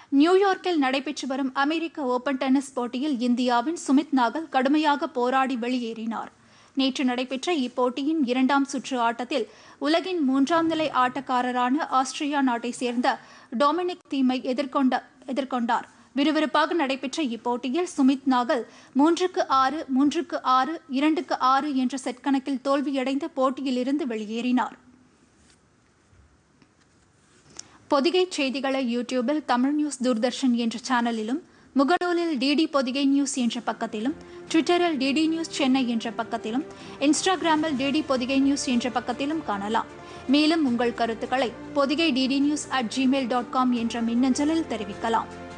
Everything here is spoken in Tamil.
நியூயார்க்கில் நடைபெற்று வரும் அமெரிக்க ஓபன் டென்னிஸ் போட்டியில் இந்தியாவின் சுமித் நாகல் கடுமையாக போராடி வெளியேறினார் நேற்று நடைபெற்ற இப்போட்டியின் இரண்டாம் சுற்று ஆட்டத்தில் உலகின் மூன்றாம் நிலை ஆட்டக்காரரான ஆஸ்திரியா நாட்டை சேர்ந்த டொமினிக் தீமை எதிர்கொண்ட எதிர்கொண்டார் விறுவிறுப்பாக நடைபெற்ற இப்போட்டியில் சுமித் நாகல் மூன்றுக்கு ஆறு மூன்றுக்கு ஆறு இரண்டுக்கு ஆறு என்ற செட் கணக்கில் தோல்வியடைந்த போட்டியிலிருந்து வெளியேறினார் பொதிகை செய்திகளை யூடியூபில் தமிழ் நியூஸ் தூர்தர்ஷன் என்ற சேனலிலும் முகநூலில் டிடி பொதிகை நியூஸ் என்ற பக்கத்திலும் ட்விட்டரில் டிடி நியூஸ் சென்னை என்ற பக்கத்திலும் இன்ஸ்டாகிராமில் டிடி பொதிகை நியூஸ் என்ற பக்கத்திலும் காணலாம் மேலும் உங்கள் கருத்துக்களை Pothigai DD news at Gmail dot com என்ற மின்னஞ்சலில் தெரிவிக்கலாம்